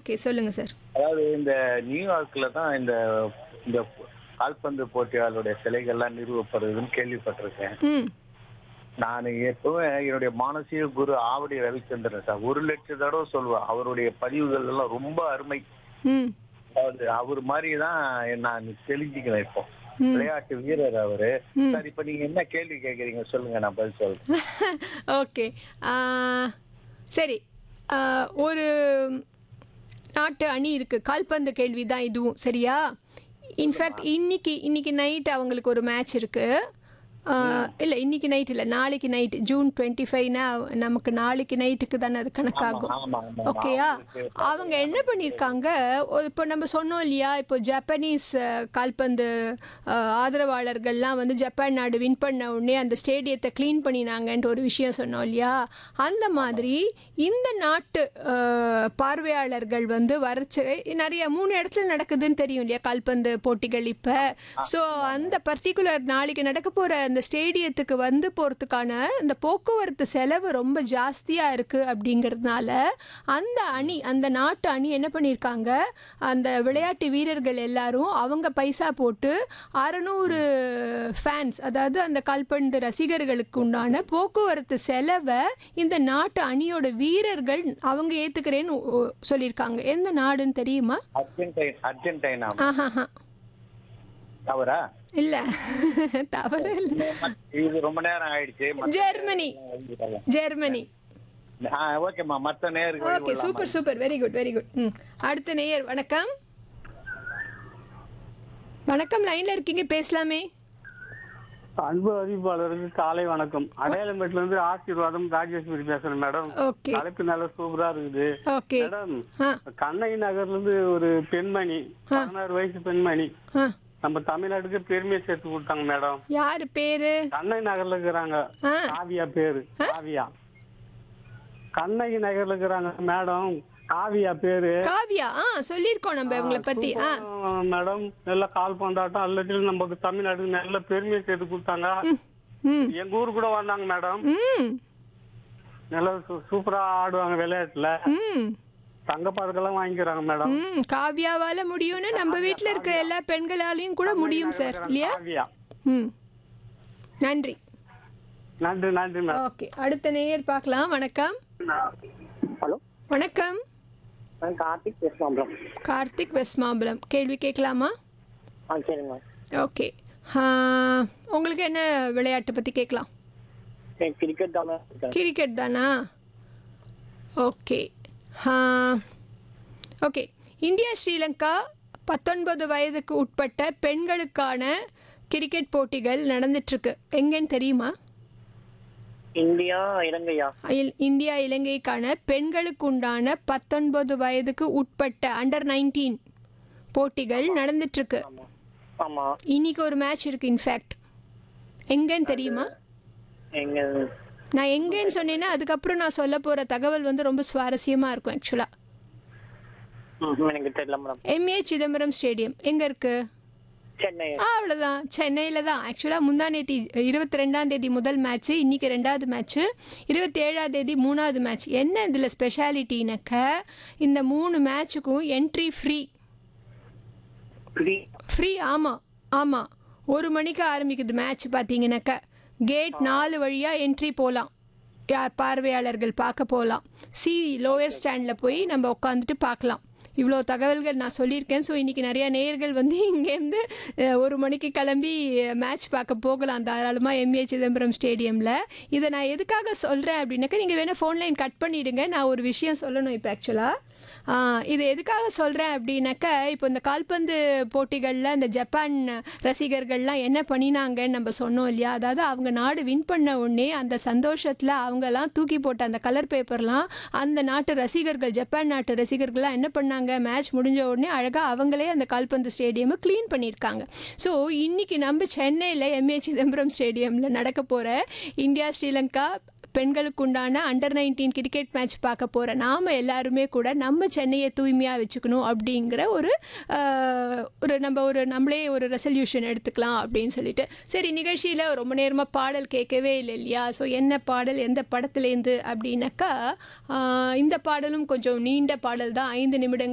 Okay சொல்லுங்க sir அதாவது இந்த நியூயார்க்ல தான் இந்த இந்த கால்பந்து போட்டியாளருடைய சிலைகள்லாம் நிறுவப்படுதுன்னு கேள்விப்பட்டிருக்கேன் ம் நான் எப்பவும் என்னுடைய மானசீக குரு ஆவடி ரவிச்சந்திரன் சார் ஒரு லட்சம் தடவை சொல்லுவேன் அவருடைய பதிவுகள் எல்லாம் ரொம்ப அருமை ம் அதாவது அவர் மாதிரி தான் நான் தெரிஞ்சுக்கிறேன் இப்போ ம். விளையாட்டு வீரர் அவரு ம். சார் இப்ப நீங்க என்ன கேள்வி கேக்குறீங்க சொல்லுங்க நான் பதில் சொல்றேன் ஓகே சரி ஆ, ஒரு நாட்டு அணி இருக்கு கால்பந்து கேள்வி தான் இதுவும் சரியா இன்ஃபேக்ட் இன்னைக்கு இன்னைக்கு நைட் அவங்களுக்கு ஒரு மேட்ச் இருக்கு ஆ, இல்ல இன்னைக்கு நைட் இல்ல நாளைக்கு நைட் ஜூன் டுவெண்ட்டி ஃபைவ்னா நமக்கு நாளைக்கு நைட்டுக்கு தானே அது கணக்காகும் ஆமா, ஆமா, ஆமா. ஓகேயா அவங்களுக்கு அவங்க என்ன பண்ணியிருக்காங்க ஒ- இப்போ நம்ம சொன்னோம் இல்லையா இப்போ ஜப்பானீஸ் அஹ், கால்பந்து அஹ், ஆதரவாளர்கள்லாம் வந்து ஜப்பான் நாடு வின் பண்ண உடனே அந்த ஸ்டேடியத்தை க்ளீன் பண்ணினாங்கன்ட்டு ஒரு விஷயம் சொன்னோம் இல்லையா அந்த மாதிரி இந்த நாட்டு அஹ், பார்வையாளர்கள் வந்து வரைச்சு நிறைய மூணு இடத்துல நடக்குதுன்னு தெரியும் இல்லையா கால்பந்து போட்டிகள் இப்போ ஸோ அந்த பர்டிகுலர் நாளைக்கு நடக்க போகிற அந்த ஸ்டேடியத்துக்கு வந்து போகிறதுக்கான இந்த போக்குவரத்து செலவு ரொம்ப ஜாஸ்தியாக இருக்குது அப்படிங்கிறதுனால அந்த அணி அந்த நாட்டு அணி என்ன பண்ணியிருக்காங்க அந்த விளையாட்டு வீரர்கள் எல்லாரும் அவங்க பைசா போட்டு அறநூறு ஃபேன்ஸ் அதாவது அந்த கால்பந்து ரசிகர்களுக்கு உண்டான போக்குவரத்து செலவை இந்த நாட்டு அணியோட வீரர்கள் அவங்க ஏற்றுக்கிறேன்னு சொல்லியிருக்காங்க எந்த நாடுன்னு தெரியுமா அர்ஜென்டைன் அர்ஜென்டைனா ஆஹாஹா தவறா இல்லை தவறு இல்லை இது ரொம்ப நேரம் ஆயிடுச்சு மத்த ஜெர்மனி ஜெர்மனி ஆ, ஓகேம்மா மத்த நேருக்கு okay super super very good very good ம் அடுத்த நேயர் வணக்கம் வணக்கம் லைன்ல இருக்கீங்க பேசலாமே அன்பு அறிவிப்பாளருக்கு காலை வணக்கம் அடையாளம்பேட்டில இருந்து ஆசீர்வாதம் ராஜேஸ்வரி பேசுறேன் மேடம் ஓகே தலைப்பு நல்லா சூப்பரா இருக்குது ஓகே மேடம் ஆ கண்ணகி நகர்ல இருந்து ஒரு பெண்மணி பதினாறு வயசு பெண்மணி ஆ நம்ம தமிழ்நாட்டுக்கு பெருமையை சேர்த்து கொடுத்தாங்க மேடம் யார் பேரு கண்ணகி நகர்ல இருக்கிறாங்க ஆ காவியா பேரு காவியா கண்ணகி நகர்ல இருக்கிறாங்க மேடம் காவியா பேரு காவியா ஆ சொல்லியிருக்கோம் நம்ம இவங்களை பத்தி ஆ சூப்பர் மேடம் நல்ல கால் பந்தாட்டம் அல்லட்டில் நமக்கு தமிழ்நாட்டுக்கு நல்ல பெருமையை சேர்த்து கொடுத்தாங்க ம், ம் எங்க ஊர் கூட வந்தாங்க மேடம் ம் நல்லா சூ- சூப்பரா ஆடுவாங்க விளையாட்டுல ம் தங்க பதக்கெல்லாம் வாங்கிக்கிறாங்க மேடம் ம் காவியாவால முடியும்னு நம்ம வீட்டில் இருக்கிற எல்லா பெண்களாலையும் கூட முடியும் சார் இல்லையா காவியா ம் நன்றி நன்றி நன்றி மேடம் ஓகே அடுத்த நேயர் பார்க்கலாம் வணக்கம் ஹலோ வணக்கம் நான் கார்த்திக் பேசுகிறோம் கார்த்திக் வெஸ்மாம்பலம் கேள்வி கேட்கலாமா ஆ சரிங்க ஓகே உங்களுக்கு என்ன விளையாட்டை பற்றி கேட்கலாம் எனக்கு கிரிக்கெட் தான் மேம் இருக்கேன் கிரிக்கெட் தானா ஓகே ஓகே இந்தியா ஸ்ரீலங்கா பத்தொன்பது வயதுக்கு உட்பட்ட பெண்களுக்கான கிரிக்கெட் போட்டிகள் நடந்துட்டுருக்கு எங்கேன்னு தெரியுமா இந்தியா இலங்கையா இல்- இந்தியா இலங்கைக்கான பெண்களுக்கு உண்டான பத்தொன்பது வயதுக்கு உட்பட்ட அண்டர் நைன்டீன் போட்டிகள் நடந்துட்டுருக்கு ஆமா இன்னைக்கு ஒரு மேட்ச் இருக்கு இன்ஃபேக்ட் எங்கன்னு தெரியுமா எங்க நான் எங்கேன்னு சொன்னேன்னா அதுக்கப்புறம் நான் சொல்ல போகிற தகவல் வந்து ரொம்ப சுவாரஸ்யமாக இருக்கும் ஆக்சுவலாக ம், எனக்கு தெரியல மேடம் எம்ஏ சிதம்பரம் ஸ்டேடியம் எங்கே இருக்குது சென்னை அவ்வளோதான் சென்னையில் தான் ஆக்சுவலாக முந்தா நேத்தி இருபத்தி ரெண்டாம் தேதி முதல் மேட்ச்சு இன்றைக்கி ரெண்டாவது மேட்ச்சு இருபத்தி ஏழாம் தேதி மூணாவது மேட்ச் என்ன இதில் ஸ்பெஷாலிட்டினாக்க இந்த மூணு மேட்ச்சுக்கும் என்ட்ரி ஃப்ரீ ஃப்ரீ ஃப்ரீ ஆமாம் ஆமாம் ஒரு மணிக்கு ஆரம்பிக்குது மேட்ச் பார்த்தீங்கன்னாக்க கேட் நாலு வழியாக என்ட்ரி போகலாம் யார் பார்வையாளர்கள் பார்க்க போகலாம் சி லோயர் ஸ்டாண்டில் போய் நம்ம உட்காந்துட்டு பார்க்கலாம் இவ்வளோ தகவல்கள் நான் சொல்லியிருக்கேன் ஸோ இன்றைக்கி நிறையா நேயர்கள் வந்து இங்கேருந்து அஹ், ஒரு மணிக்கு கிளம்பி மேட்ச் பார்க்க போகலாம் தாராளமாக எம்ஏ சிதம்பரம் ஸ்டேடியமில் இதை நான் எதுக்காக சொல்கிறேன் அப்படின்னாக்கா நீங்கள் வேணால் ஃபோன் லைன் கட் பண்ணிவிடுங்க நான் ஒரு விஷயம் சொல்லணும் இப்போ ஆக்சுவலாக இது எதுக்காக சொல்கிறேன் அப்படின்னாக்கா இப்போ இந்த கால்பந்து போட்டிகளில் இந்த ஜப்பான் ரசிகர்கள்லாம் என்ன பண்ணினாங்கன்னு நம்ம சொன்னோம் இல்லையா அதாவது அவங்க நாடு வின் பண்ண உடனே அந்த சந்தோஷத்தில் அவங்கெல்லாம் தூக்கி போட்ட அந்த கலர் பேப்பர்லாம் அந்த நாட்டு ரசிகர்கள் ஜப்பான் நாட்டு ரசிகர்கள்லாம் என்ன பண்ணாங்க மேட்ச் முடிஞ்ச உடனே அழகாக அவங்களே அந்த கால்பந்து ஸ்டேடியமை க்ளீன் பண்ணியிருக்காங்க ஸோ இன்னைக்கு நம்ம சென்னையில் எம்ஏ சிதம்பரம் ஸ்டேடியமில் நடக்க போகிற இந்தியா ஸ்ரீலங்கா பெண்களுக்கு உண்டான அண்டர் நைன்டீன் கிரிக்கெட் மேட்ச் பார்க்க போகிற நாம் எல்லாருமே கூட நம்ம சென்னையை தூய்மையாக வச்சுக்கணும் அப்படிங்கிற ஒரு ஆஹ், ஒரு நம்ம ஒரு நம்மளே ஒரு ரெசல்யூஷன் எடுத்துக்கலாம் அப்படின்னு சொல்லிட்டு சரி நிகழ்ச்சியில் ரொம்ப நேரமாக பாடல் கேட்கவே இல்லை இல்லையா ஸோ என்ன பாடல் எந்த படத்துலேருந்து அப்படின்னாக்கா ஆஹ், இந்த பாடலும் கொஞ்சம் நீண்ட பாடல் தான் ஐந்து நிமிடங்கள்